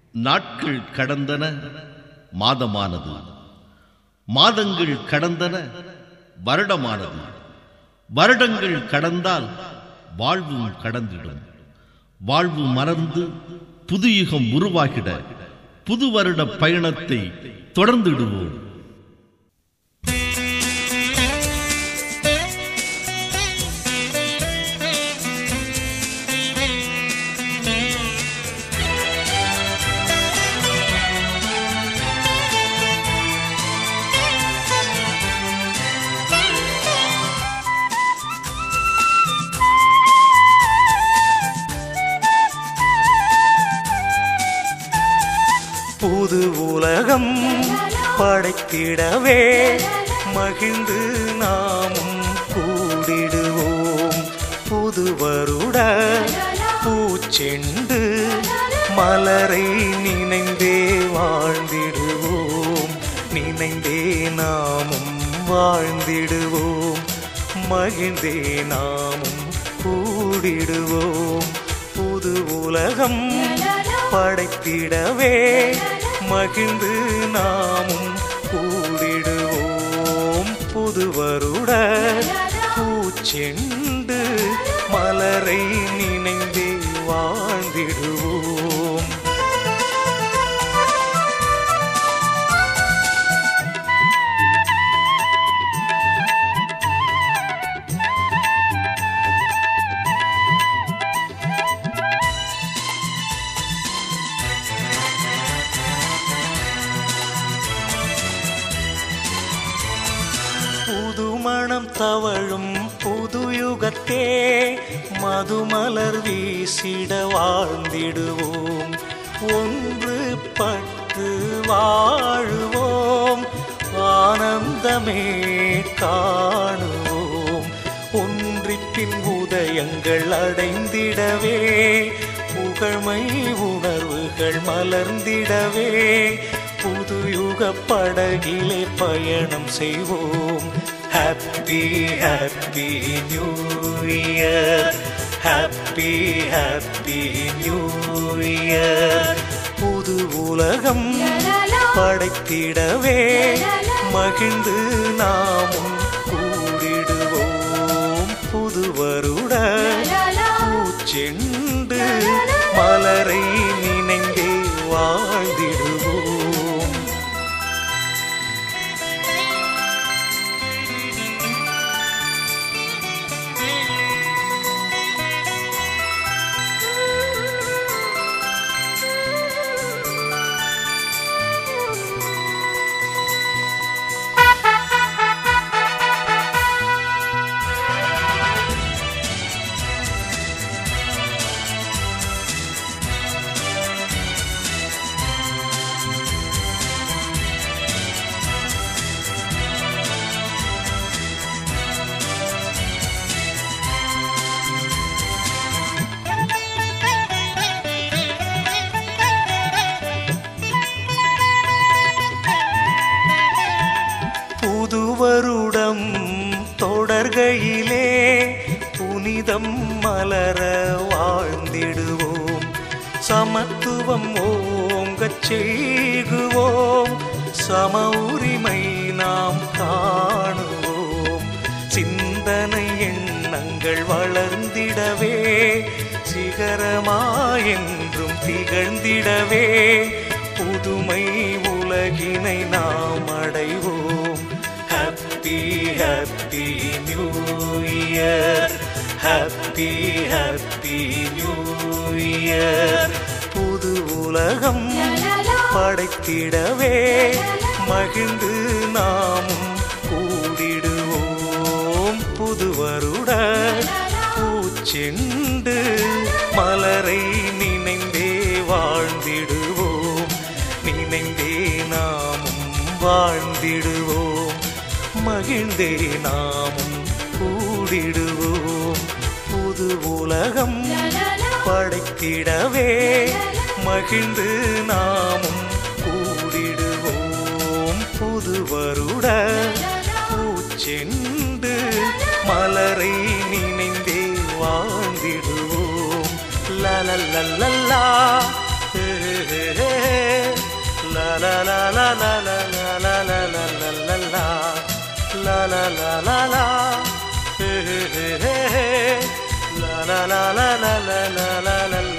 நாட்கள் கடந்தன மாதமானது மாதங்கள் கடந்தன வருடமானது வருடங்கள் கடந்தால் வாழ்வும் கடந்திடும் வாழ்வு மறந்து புது யுகம் உருவாகிட புது வருட பயணத்தை தொடர்ந்திடுவோம் புது உலகம் படைத்திடவே மகிழ்ந்து நாமும் கூடிடுவோம் புது வருட பூச்செண்டு மலரை நினைந்தே வாழ்ந்திடுவோம் நினைந்தே நாமும் வாழ்ந்திடுவோம் மகிழ்ந்தே நாமும் கூடிடுவோம் புது உலகம் படைத்திடவே மகிழ்ந்து நாமும் கூடிடுவோம் புது வருட பூச்செண்டு மலரை நினைந்தே வாழ்ந்திடுவோம் புது மணம் தவழும் புது யுகத்தே மதுமலர் வீசிட வாழ்ந்திடுவோம் ஒன்று பட்டு வாழுவோம் ஆனந்தமே காணுவோம் ஒன்றிப்பின் உதயங்கள் அடைந்திடவே புகழ்மை உணர்வுகள் மலர்ந்திடவே புது யுக படகிலே பயணம் செய்வோம் happy happy new year happy happy new year புது உலகம் படைத்திடவே மகிழ்ந்து நாமும் கூடிடுவோம் புது வருட பூச்செண்டு மலரை நினைந்தே வாழ்ந்திடுவோம் புது வருடம் தொடர்கையிலே புனிதம் மலர வாழ்ந்திடுவோம் சமத்துவம் ஓங்கச் செய்குவோம் சம உரிமை நாம் காணுவோம் சிந்தனை எண்ணங்கள் வளர்ந்திடவே சிகரமாயென்றும் திகழ்ந்திடவே புதுமை உலகினை நாம் அடைவோம் happy happy new year happy happy new year புது உலகம் படைத்திடவே மகிழ்ந்து நாமும் கூடிடுவோம் புது வருட பூச்செண்டு மலரை நினைந்தே வாழ்ந்திடுவோம் நினைந்தே நாமும் வாழ்ந்திடுவோம் மகிழ்ந்தே நாமும் கூடிடுவோம் புது உலகம் படைத்திடவே மகிழ்ந்து நாமும் கூடிடுவோம் புது வருட பூச்செண்டு மலரை நினைந்தே வாழ்ந்திடுவோம் லலல்லல்லா லா லா லா ஹே ஹே ஹே ஹே ஹே லா லா லா லா லா லா லா லா லா